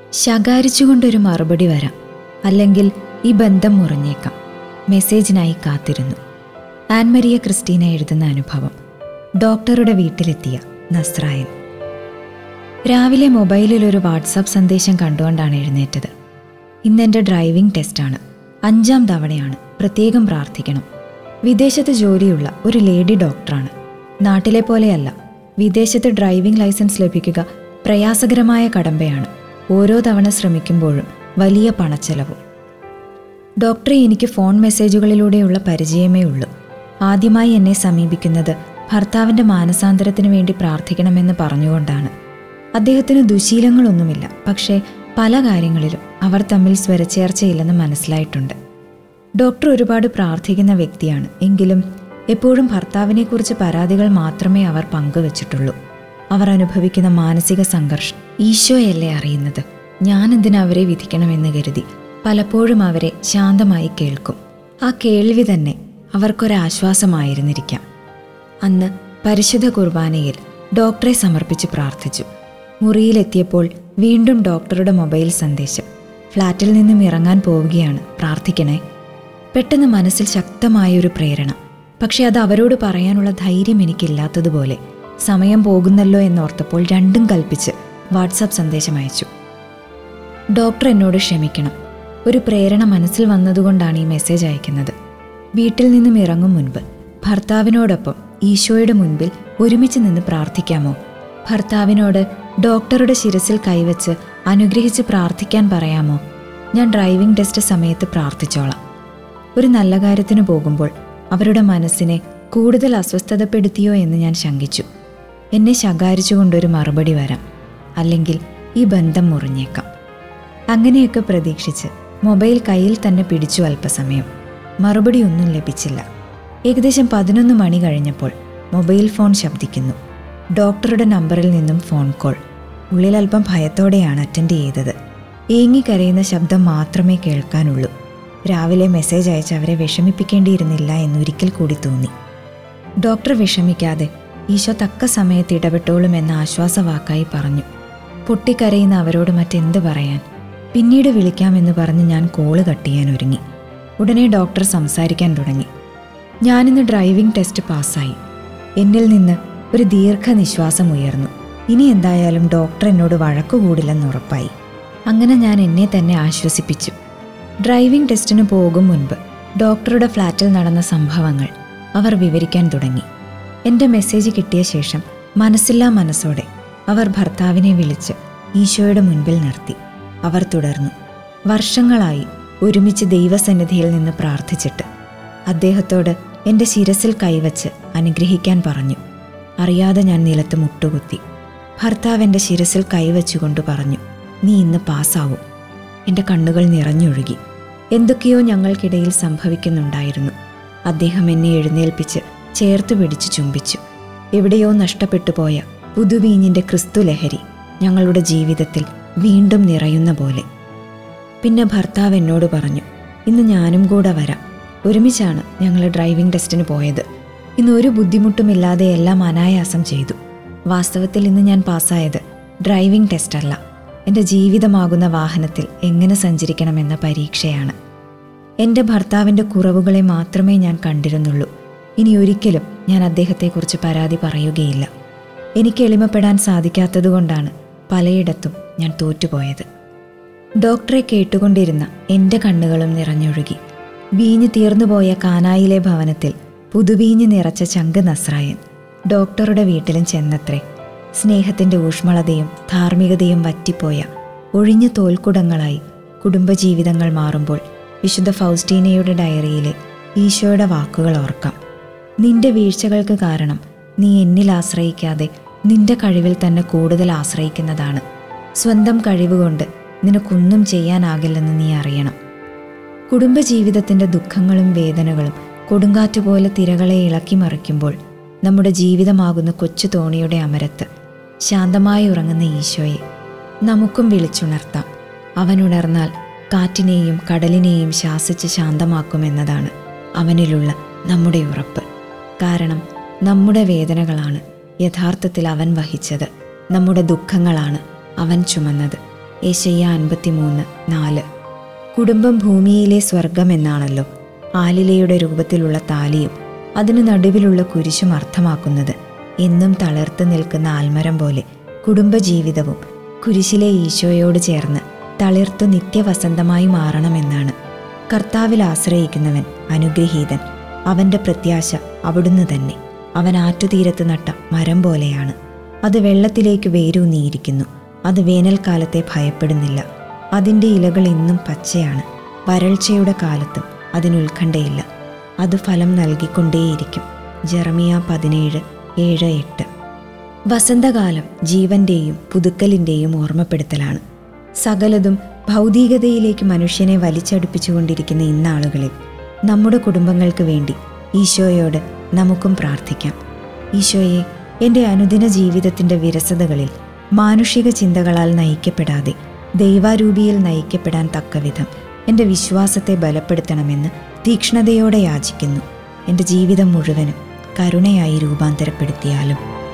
ശകാരിച്ചുകൊണ്ടൊരു മറുപടി വരാം അല്ലെങ്കിൽ ഈ ബന്ധം മുറിഞ്ഞേക്കാം മെസ്സേജിനായി കാത്തിരുന്നു ആൻമരിയ ക്രിസ്റ്റീന എഴുതുന്ന അനുഭവം ഡോക്ടറുടെ വീട്ടിലെത്തിയ നസ്രായൻ രാവിലെ മൊബൈലിൽ ഒരു വാട്സാപ്പ് സന്ദേശം കണ്ടുകൊണ്ടാണ് എഴുന്നേറ്റത് ഇന്നെൻ്റെ ഡ്രൈവിംഗ് ടെസ്റ്റാണ് അഞ്ചാം തവണയാണ് പ്രത്യേകം പ്രാർത്ഥിക്കണം വിദേശത്ത് ജോലിയുള്ള ഒരു ലേഡി ഡോക്ടറാണ് നാട്ടിലെ പോലെയല്ല വിദേശത്ത് ഡ്രൈവിംഗ് ലൈസൻസ് ലഭിക്കുക പ്രയാസകരമായ കടമ്പയാണ് ഓരോ തവണ ശ്രമിക്കുമ്പോഴും വലിയ പണച്ചെലവും ഡോക്ടറെ എനിക്ക് ഫോൺ മെസ്സേജുകളിലൂടെയുള്ള പരിചയമേ ഉള്ളൂ ആദ്യമായി എന്നെ സമീപിക്കുന്നത് ഭർത്താവിൻ്റെ മാനസാന്തരത്തിന് വേണ്ടി പ്രാർത്ഥിക്കണമെന്ന് പറഞ്ഞുകൊണ്ടാണ് അദ്ദേഹത്തിന് ദുശീലങ്ങളൊന്നുമില്ല പക്ഷേ പല കാര്യങ്ങളിലും അവർ തമ്മിൽ സ്വരച്ചേർച്ചയില്ലെന്ന് മനസ്സിലായിട്ടുണ്ട് ഡോക്ടർ ഒരുപാട് പ്രാർത്ഥിക്കുന്ന വ്യക്തിയാണ് എങ്കിലും എപ്പോഴും ഭർത്താവിനെക്കുറിച്ച് പരാതികൾ മാത്രമേ അവർ പങ്കുവച്ചിട്ടുള്ളൂ അവർ അനുഭവിക്കുന്ന മാനസിക സംഘർഷം ഈശോയല്ലേ അറിയുന്നത് ഞാൻ എന്തിനാ അവരെ വിധിക്കണമെന്ന് കരുതി പലപ്പോഴും അവരെ ശാന്തമായി കേൾക്കും ആ കേൾവി തന്നെ അവർക്കൊരാശ്വാസമായിരുന്നിരിക്കാം അന്ന് പരിശുദ്ധ കുർബാനയിൽ ഡോക്ടറെ സമർപ്പിച്ച് പ്രാർത്ഥിച്ചു മുറിയിലെത്തിയപ്പോൾ വീണ്ടും ഡോക്ടറുടെ മൊബൈൽ സന്ദേശം ഫ്ലാറ്റിൽ നിന്നും ഇറങ്ങാൻ പോവുകയാണ് പ്രാർത്ഥിക്കണേ പെട്ടെന്ന് മനസ്സിൽ ശക്തമായൊരു പ്രേരണ പക്ഷെ അത് അവരോട് പറയാനുള്ള ധൈര്യം എനിക്കില്ലാത്തതുപോലെ സമയം പോകുന്നല്ലോ എന്നോർത്തപ്പോൾ രണ്ടും കൽപ്പിച്ച് വാട്സാപ്പ് സന്ദേശം അയച്ചു ഡോക്ടർ എന്നോട് ക്ഷമിക്കണം ഒരു പ്രേരണ മനസ്സിൽ വന്നതുകൊണ്ടാണ് ഈ മെസ്സേജ് അയക്കുന്നത് വീട്ടിൽ നിന്നും ഇറങ്ങും മുൻപ് ഭർത്താവിനോടൊപ്പം ഈശോയുടെ മുൻപിൽ ഒരുമിച്ച് നിന്ന് പ്രാർത്ഥിക്കാമോ ഭർത്താവിനോട് ഡോക്ടറുടെ ശിരസിൽ കൈവച്ച് അനുഗ്രഹിച്ച് പ്രാർത്ഥിക്കാൻ പറയാമോ ഞാൻ ഡ്രൈവിംഗ് ടെസ്റ്റ് സമയത്ത് പ്രാർത്ഥിച്ചോളാം ഒരു നല്ല കാര്യത്തിന് പോകുമ്പോൾ അവരുടെ മനസ്സിനെ കൂടുതൽ അസ്വസ്ഥതപ്പെടുത്തിയോ എന്ന് ഞാൻ ശങ്കിച്ചു എന്നെ ശകാരിച്ചുകൊണ്ടൊരു മറുപടി വരാം അല്ലെങ്കിൽ ഈ ബന്ധം മുറിഞ്ഞേക്കാം അങ്ങനെയൊക്കെ പ്രതീക്ഷിച്ച് മൊബൈൽ കയ്യിൽ തന്നെ പിടിച്ചു അല്പസമയം മറുപടി ഒന്നും ലഭിച്ചില്ല ഏകദേശം പതിനൊന്ന് മണി കഴിഞ്ഞപ്പോൾ മൊബൈൽ ഫോൺ ശബ്ദിക്കുന്നു ഡോക്ടറുടെ നമ്പറിൽ നിന്നും ഫോൺ കോൾ ഉള്ളിൽ അല്പം ഭയത്തോടെയാണ് അറ്റൻഡ് ചെയ്തത് ഏങ്ങിക്കരയുന്ന ശബ്ദം മാത്രമേ കേൾക്കാനുള്ളൂ രാവിലെ മെസ്സേജ് അയച്ച് അവരെ വിഷമിപ്പിക്കേണ്ടിയിരുന്നില്ല എന്നൊരിക്കൽ കൂടി തോന്നി ഡോക്ടർ വിഷമിക്കാതെ ഈശോ തക്ക സമയത്ത് ഇടപെട്ടോളും എന്ന ആശ്വാസവാക്കായി പറഞ്ഞു പൊട്ടിക്കരയുന്ന അവരോട് മറ്റെന്ത് പറയാൻ പിന്നീട് വിളിക്കാമെന്ന് പറഞ്ഞ് ഞാൻ കോള് കട്ട് ചെയ്യാൻ ഒരുങ്ങി ഉടനെ ഡോക്ടർ സംസാരിക്കാൻ തുടങ്ങി ഞാനിന്ന് ഡ്രൈവിംഗ് ടെസ്റ്റ് പാസ്സായി എന്നിൽ നിന്ന് ഒരു ദീർഘനിശ്വാസം ഉയർന്നു ഇനി എന്തായാലും ഡോക്ടർ എന്നോട് വഴക്കുകൂടില്ലെന്ന് ഉറപ്പായി അങ്ങനെ ഞാൻ എന്നെ തന്നെ ആശ്വസിപ്പിച്ചു ഡ്രൈവിംഗ് ടെസ്റ്റിന് പോകും മുൻപ് ഡോക്ടറുടെ ഫ്ലാറ്റിൽ നടന്ന സംഭവങ്ങൾ അവർ വിവരിക്കാൻ തുടങ്ങി എൻ്റെ മെസ്സേജ് കിട്ടിയ ശേഷം മനസ്സില്ലാ മനസ്സോടെ അവർ ഭർത്താവിനെ വിളിച്ച് ഈശോയുടെ മുൻപിൽ നിർത്തി അവർ തുടർന്നു വർഷങ്ങളായി ഒരുമിച്ച് ദൈവസന്നിധിയിൽ നിന്ന് പ്രാർത്ഥിച്ചിട്ട് അദ്ദേഹത്തോട് എൻ്റെ ശിരസിൽ കൈവച്ച് അനുഗ്രഹിക്കാൻ പറഞ്ഞു അറിയാതെ ഞാൻ നിലത്ത് മുട്ടുകുത്തി ഭർത്താവ് എൻ്റെ ശിരസിൽ കൈവച്ചുകൊണ്ട് പറഞ്ഞു നീ ഇന്ന് പാസ്സാവും എൻ്റെ കണ്ണുകൾ നിറഞ്ഞൊഴുകി എന്തൊക്കെയോ ഞങ്ങൾക്കിടയിൽ സംഭവിക്കുന്നുണ്ടായിരുന്നു അദ്ദേഹം എന്നെ എഴുന്നേൽപ്പിച്ച് ചേർത്ത് പിടിച്ച് ചുംബിച്ചു എവിടെയോ നഷ്ടപ്പെട്ടു പോയ പുതുവീഞ്ഞിൻ്റെ ക്രിസ്തു ലഹരി ഞങ്ങളുടെ ജീവിതത്തിൽ വീണ്ടും നിറയുന്ന പോലെ പിന്നെ ഭർത്താവ് എന്നോട് പറഞ്ഞു ഇന്ന് ഞാനും കൂടെ വരാം ഒരുമിച്ചാണ് ഞങ്ങൾ ഡ്രൈവിംഗ് ടെസ്റ്റിന് പോയത് ഇന്ന് ഒരു ബുദ്ധിമുട്ടുമില്ലാതെ എല്ലാം അനായാസം ചെയ്തു വാസ്തവത്തിൽ ഇന്ന് ഞാൻ പാസ്സായത് ഡ്രൈവിംഗ് ടെസ്റ്റ് അല്ല എൻ്റെ ജീവിതമാകുന്ന വാഹനത്തിൽ എങ്ങനെ സഞ്ചരിക്കണമെന്ന പരീക്ഷയാണ് എൻ്റെ ഭർത്താവിൻ്റെ കുറവുകളെ മാത്രമേ ഞാൻ കണ്ടിരുന്നുള്ളൂ ഇനി ഒരിക്കലും ഞാൻ അദ്ദേഹത്തെക്കുറിച്ച് പരാതി പറയുകയില്ല എനിക്ക് എളിമപ്പെടാൻ സാധിക്കാത്തതുകൊണ്ടാണ് പലയിടത്തും ഞാൻ തോറ്റുപോയത് ഡോക്ടറെ കേട്ടുകൊണ്ടിരുന്ന എൻ്റെ കണ്ണുകളും നിറഞ്ഞൊഴുകി വീഞ്ഞ് തീർന്നുപോയ കാനായിലെ ഭവനത്തിൽ പുതുവീഞ്ഞ് നിറച്ച ചങ്ക് നസ്രായൻ ഡോക്ടറുടെ വീട്ടിലും ചെന്നത്രേ സ്നേഹത്തിൻ്റെ ഊഷ്മളതയും ധാർമ്മികതയും വറ്റിപ്പോയ ഒഴിഞ്ഞ തോൽക്കുടങ്ങളായി കുടുംബജീവിതങ്ങൾ മാറുമ്പോൾ വിശുദ്ധ ഫൗസ്റ്റീനയുടെ ഡയറിയിലെ ഈശോയുടെ വാക്കുകൾ ഓർക്കാം നിന്റെ വീഴ്ചകൾക്ക് കാരണം നീ എന്നിൽ ആശ്രയിക്കാതെ നിന്റെ കഴിവിൽ തന്നെ കൂടുതൽ ആശ്രയിക്കുന്നതാണ് സ്വന്തം കഴിവുകൊണ്ട് നിനക്കൊന്നും ചെയ്യാനാകില്ലെന്ന് നീ അറിയണം കുടുംബജീവിതത്തിൻ്റെ ദുഃഖങ്ങളും വേദനകളും കൊടുങ്കാറ്റുപോലെ തിരകളെ ഇളക്കി മറിക്കുമ്പോൾ നമ്മുടെ ജീവിതമാകുന്ന കൊച്ചു തോണിയുടെ അമരത്ത് ശാന്തമായി ഉറങ്ങുന്ന ഈശോയെ നമുക്കും വിളിച്ചുണർത്താം അവനുണർന്നാൽ കാറ്റിനെയും കടലിനെയും ശാസിച്ച് ശാന്തമാക്കുമെന്നതാണ് അവനിലുള്ള നമ്മുടെ ഉറപ്പ് കാരണം നമ്മുടെ വേദനകളാണ് യഥാർത്ഥത്തിൽ അവൻ വഹിച്ചത് നമ്മുടെ ദുഃഖങ്ങളാണ് അവൻ ചുമന്നത് ഏശയ്യ അൻപത്തിമൂന്ന് നാല് കുടുംബം ഭൂമിയിലെ സ്വർഗം എന്നാണല്ലോ ആലിലയുടെ രൂപത്തിലുള്ള താലിയും അതിനു നടുവിലുള്ള കുരിശും അർത്ഥമാക്കുന്നത് എന്നും തളർത്ത് നിൽക്കുന്ന ആൽമരം പോലെ കുടുംബജീവിതവും കുരിശിലെ ഈശോയോട് ചേർന്ന് തളിർത്തു നിത്യവസന്തമായി മാറണമെന്നാണ് കർത്താവിൽ ആശ്രയിക്കുന്നവൻ അനുഗ്രഹീതൻ അവന്റെ പ്രത്യാശ അവിടുന്ന് തന്നെ അവൻ ആറ്റുതീരത്ത് നട്ട മരം പോലെയാണ് അത് വെള്ളത്തിലേക്ക് വേരൂന്നിയിരിക്കുന്നു അത് വേനൽക്കാലത്തെ ഭയപ്പെടുന്നില്ല അതിൻ്റെ ഇലകൾ എന്നും പച്ചയാണ് വരൾച്ചയുടെ കാലത്തും അതിനുത്കണ്ഠയില്ല അത് ഫലം നൽകിക്കൊണ്ടേയിരിക്കും ജെറമിയ പതിനേഴ് ഏഴ് എട്ട് വസന്തകാലം ജീവന്റെയും പുതുക്കലിൻ്റെയും ഓർമ്മപ്പെടുത്തലാണ് സകലതും ഭൗതികതയിലേക്ക് മനുഷ്യനെ വലിച്ചടുപ്പിച്ചുകൊണ്ടിരിക്കുന്ന ഇന്നാളുകളിൽ നമ്മുടെ കുടുംബങ്ങൾക്ക് വേണ്ടി ഈശോയോട് നമുക്കും പ്രാർത്ഥിക്കാം ഈശോയെ എൻ്റെ അനുദിന ജീവിതത്തിൻ്റെ വിരസതകളിൽ മാനുഷിക ചിന്തകളാൽ നയിക്കപ്പെടാതെ ദൈവാരൂപിയിൽ നയിക്കപ്പെടാൻ തക്കവിധം എൻ്റെ വിശ്വാസത്തെ ബലപ്പെടുത്തണമെന്ന് തീക്ഷ്ണതയോടെ യാചിക്കുന്നു എൻ്റെ ജീവിതം മുഴുവനും കരുണയായി രൂപാന്തരപ്പെടുത്തിയാലും